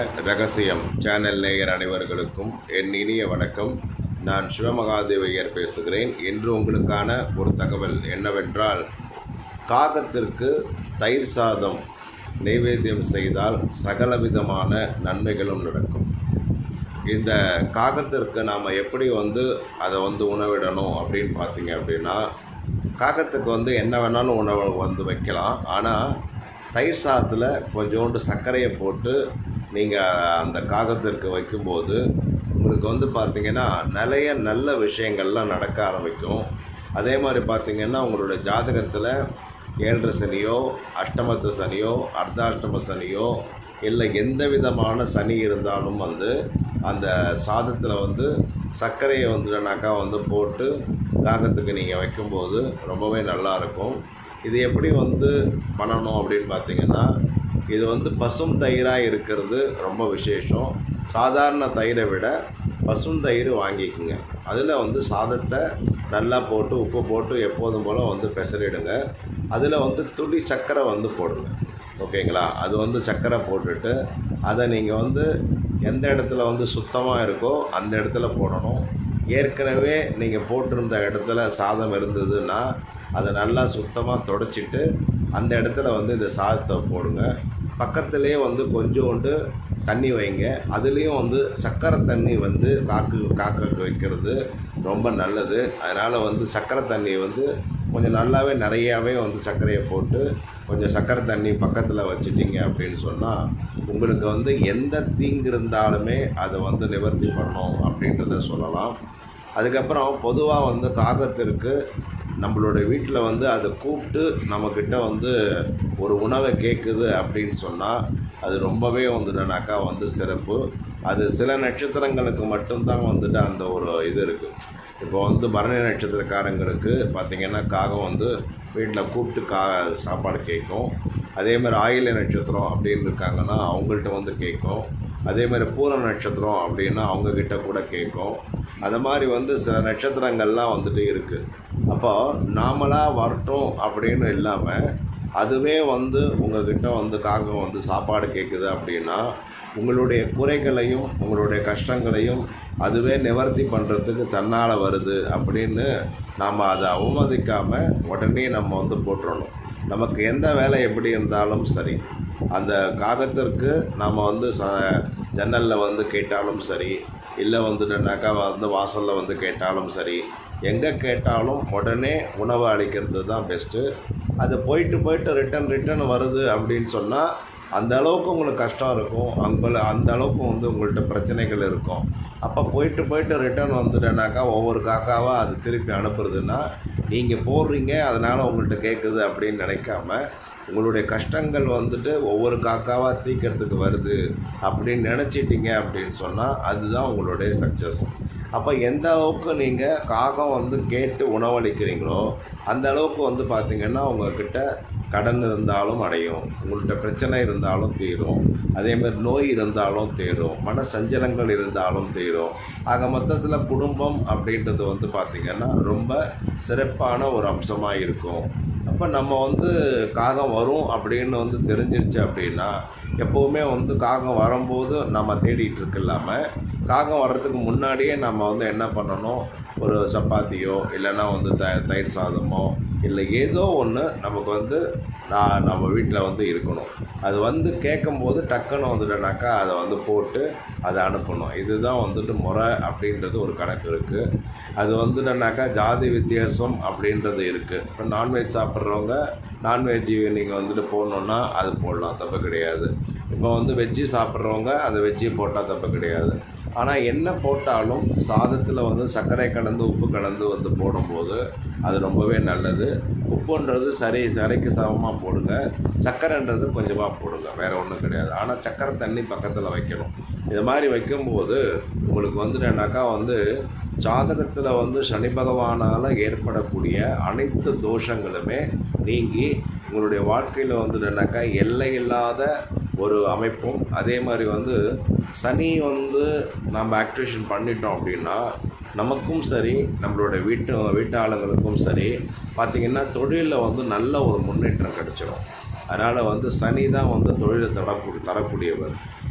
ரகசியம் சேனல் நேயர் அனைவர்களுக்கும் என் இனிய வணக்கம் நான் சிவமகாதேவையர் பேசுகிறேன் இன்று உங்களுக்கான ஒரு தகவல் என்னவென்றால் காகத்திற்கு தயிர் சாதம் நைவேத்தியம் செய்தால் சகலவிதமான நன்மைகளும் நடக்கும் இந்த காகத்திற்கு நாம் எப்படி வந்து அதை வந்து உணவிடணும் அப்படின்னு பார்த்தீங்க அப்படின்னா காகத்துக்கு வந்து என்ன வேணாலும் உணவு வந்து வைக்கலாம் ஆனால் தயிர் சாதத்தில் கொஞ்சோண்டு சர்க்கரையை போட்டு நீங்கள் அந்த காகத்திற்கு வைக்கும்போது உங்களுக்கு வந்து பார்த்தீங்கன்னா நிறைய நல்ல விஷயங்கள்லாம் நடக்க ஆரம்பிக்கும் அதே மாதிரி பார்த்தீங்கன்னா உங்களோட ஜாதகத்தில் ஏழரை சனியோ அஷ்டமத்து சனியோ அர்த்தாஷ்டம சனியோ இல்லை எந்த விதமான சனி இருந்தாலும் வந்து அந்த சாதத்தில் வந்து சர்க்கரையை வந்துனாக்கா வந்து போட்டு காகத்துக்கு நீங்கள் வைக்கும்போது ரொம்பவே நல்லா இருக்கும் இது எப்படி வந்து பண்ணணும் அப்படின்னு பார்த்தீங்கன்னா இது வந்து பசும் தயிராக இருக்கிறது ரொம்ப விசேஷம் சாதாரண தயிரை விட பசும் தயிர் வாங்கிக்கோங்க அதில் வந்து சாதத்தை நல்லா போட்டு உப்பு போட்டு எப்போதும் போல் வந்து பெசரிடுங்க அதில் வந்து துளி சர்க்கரை வந்து போடுங்க ஓகேங்களா அது வந்து சர்க்கரை போட்டுட்டு அதை நீங்கள் வந்து எந்த இடத்துல வந்து சுத்தமாக இருக்கோ அந்த இடத்துல போடணும் ஏற்கனவே நீங்கள் போட்டிருந்த இடத்துல சாதம் இருந்ததுன்னா அதை நல்லா சுத்தமாக தொடச்சிட்டு அந்த இடத்துல வந்து இந்த சாதத்தை போடுங்க பக்கத்துலேயே வந்து கொஞ்சோண்டு தண்ணி வைங்க அதுலேயும் வந்து சர்க்கரை தண்ணி வந்து காக்கு காக்க வைக்கிறது ரொம்ப நல்லது அதனால் வந்து சர்க்கரை தண்ணி வந்து கொஞ்சம் நல்லாவே நிறையாவே வந்து சர்க்கரையை போட்டு கொஞ்சம் சர்க்கரை தண்ணி பக்கத்தில் வச்சுட்டீங்க அப்படின்னு சொன்னால் உங்களுக்கு வந்து எந்த தீங்கு இருந்தாலுமே அதை வந்து நிவர்த்தி பண்ணும் அப்படின்றத சொல்லலாம் அதுக்கப்புறம் பொதுவாக வந்து காகத்திற்கு நம்மளோட வீட்டில் வந்து அதை கூப்பிட்டு நம்மக்கிட்ட வந்து ஒரு உணவை கேட்குது அப்படின்னு சொன்னால் அது ரொம்பவே வந்துட்டுனாக்கா வந்து சிறப்பு அது சில நட்சத்திரங்களுக்கு மட்டும்தான் வந்துட்டு அந்த ஒரு இது இருக்குது இப்போ வந்து பரணி நட்சத்திரக்காரங்களுக்கு பார்த்திங்கன்னா காகம் வந்து வீட்டில் கூப்பிட்டு கா சாப்பாடு கேட்கும் அதே மாதிரி ஆயில நட்சத்திரம் அப்படின்னு இருக்காங்கன்னா அவங்கள்ட்ட வந்து கேட்கும் அதே மாதிரி பூர நட்சத்திரம் அப்படின்னா அவங்கக்கிட்ட கூட கேட்கும் அது மாதிரி வந்து சில நட்சத்திரங்கள்லாம் வந்துட்டு இருக்குது அப்போ நாமளாக வரட்டும் அப்படின்னு இல்லாமல் அதுவே வந்து உங்ககிட்ட வந்து காகம் வந்து சாப்பாடு கேட்குது அப்படின்னா உங்களுடைய குறைகளையும் உங்களுடைய கஷ்டங்களையும் அதுவே நிவர்த்தி பண்ணுறதுக்கு தன்னால் வருது அப்படின்னு நாம் அதை அவமதிக்காமல் உடனே நம்ம வந்து போட்டுறணும் நமக்கு எந்த வேலை எப்படி இருந்தாலும் சரி அந்த காகத்திற்கு நம்ம வந்து ச ஜன்னலில் வந்து கேட்டாலும் சரி இல்லை வந்துட்டுனாக்கா வந்து வாசலில் வந்து கேட்டாலும் சரி எங்கே கேட்டாலும் உடனே உணவு அளிக்கிறது தான் பெஸ்ட்டு அது போயிட்டு போயிட்டு ரிட்டன் ரிட்டன் வருது அப்படின்னு சொன்னால் அந்த அளவுக்கு உங்களுக்கு கஷ்டம் இருக்கும் அங்கே அந்த அளவுக்கு வந்து உங்கள்கிட்ட பிரச்சனைகள் இருக்கும் அப்போ போயிட்டு போயிட்டு ரிட்டர்ன் வந்துட்டேனாக்கா ஒவ்வொரு காக்காவாக அது திருப்பி அனுப்புறதுன்னா நீங்கள் போடுறீங்க அதனால் உங்கள்கிட்ட கேட்குது அப்படின்னு நினைக்காம உங்களுடைய கஷ்டங்கள் வந்துட்டு ஒவ்வொரு காக்காவாக தீக்கிறதுக்கு வருது அப்படின்னு நினச்சிட்டிங்க அப்படின்னு சொன்னால் அதுதான் உங்களுடைய சக்ஸஸ் அப்போ எந்த அளவுக்கு நீங்கள் காகம் வந்து கேட்டு உணவளிக்கிறீங்களோ அந்த அளவுக்கு வந்து பார்த்திங்கன்னா உங்கள்கிட்ட கடன் இருந்தாலும் அடையும் உங்கள்கிட்ட பிரச்சனை இருந்தாலும் தீரும் அதேமாதிரி நோய் இருந்தாலும் தீரும் மன சஞ்சலங்கள் இருந்தாலும் தீரும் ஆக மொத்தத்தில் குடும்பம் அப்படின்றது வந்து பார்த்திங்கன்னா ரொம்ப சிறப்பான ஒரு அம்சமாக இருக்கும் அப்போ நம்ம வந்து காகம் வரும் அப்படின்னு வந்து தெரிஞ்சிருச்சு அப்படின்னா எப்போவுமே வந்து காகம் வரும்போது நம்ம தேடிட்டு இருக்க இல்லாமல் காகம் வர்றதுக்கு முன்னாடியே நம்ம வந்து என்ன பண்ணணும் ஒரு சப்பாத்தியோ இல்லைன்னா வந்து த தயிர் சாதமோ இல்லை ஏதோ ஒன்று நமக்கு வந்து நான் நம்ம வீட்டில் வந்து இருக்கணும் அது வந்து கேட்கும்போது டக்குன்னு வந்துட்டனாக்கா அதை வந்து போட்டு அதை அனுப்பணும் இதுதான் வந்துட்டு முறை அப்படின்றது ஒரு கணக்கு இருக்குது அது வந்துட்டனாக்கா ஜாதி வித்தியாசம் அப்படின்றது இருக்குது இப்போ நான்வெஜ் சாப்பிட்றவங்க நான்வெஜ் நீங்கள் வந்துட்டு போடணுன்னா அது போடலாம் தப்பு கிடையாது இப்போ வந்து வெஜ்ஜி சாப்பிட்றவங்க அந்த வெஜ்ஜி போட்டால் தப்பு கிடையாது ஆனால் என்ன போட்டாலும் சாதத்தில் வந்து சர்க்கரை கலந்து உப்பு கலந்து வந்து போடும்போது அது ரொம்பவே நல்லது உப்புன்றது சரி சரிக்கு சமமாக போடுங்க சர்க்கரைன்றது கொஞ்சமாக போடுங்க வேறு ஒன்றும் கிடையாது ஆனால் சர்க்கரை தண்ணி பக்கத்தில் வைக்கணும் இது மாதிரி வைக்கும்போது உங்களுக்கு வந்துட்டேனாக்கா வந்து ஜாதகத்தில் வந்து சனி பகவானால் ஏற்படக்கூடிய அனைத்து தோஷங்களுமே நீங்கி உங்களுடைய வாழ்க்கையில் வந்துட்டேனாக்கா எல்லை இல்லாத ஒரு அமைப்பும் அதே மாதிரி வந்து சனி வந்து நம்ம ஆக்டிவேஷன் பண்ணிட்டோம் அப்படின்னா நமக்கும் சரி நம்மளோட வீட்டு வீட்டாளங்களுக்கும் சரி பார்த்திங்கன்னா தொழிலில் வந்து நல்ல ஒரு முன்னேற்றம் கிடச்சிடும் அதனால் வந்து சனி தான் வந்து தொழிலை தரக்கூடிய தரக்கூடியவர்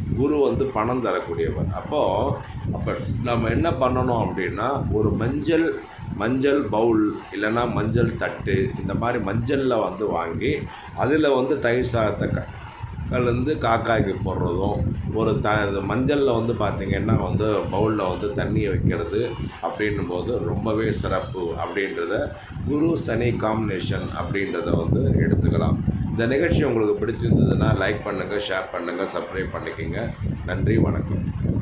குரு வந்து பணம் தரக்கூடியவர் அப்போது அப்போ நம்ம என்ன பண்ணணும் அப்படின்னா ஒரு மஞ்சள் மஞ்சள் பவுல் இல்லைன்னா மஞ்சள் தட்டு இந்த மாதிரி மஞ்சளில் வந்து வாங்கி அதில் வந்து தயிர் சாதத்தை க கலந்து காக்காய்க்கு போடுறதும் ஒரு த மஞ்சளில் வந்து பார்த்திங்கன்னா வந்து பவுலில் வந்து தண்ணியை வைக்கிறது அப்படின்னும் போது ரொம்பவே சிறப்பு அப்படின்றத குரு சனி காம்பினேஷன் அப்படின்றத வந்து எடுத்துக்கலாம் இந்த நிகழ்ச்சி உங்களுக்கு பிடிச்சிருந்ததுன்னா லைக் பண்ணுங்கள் ஷேர் பண்ணுங்கள் சப்ஸ்கிரைப் பண்ணிக்கோங்க நன்றி வணக்கம்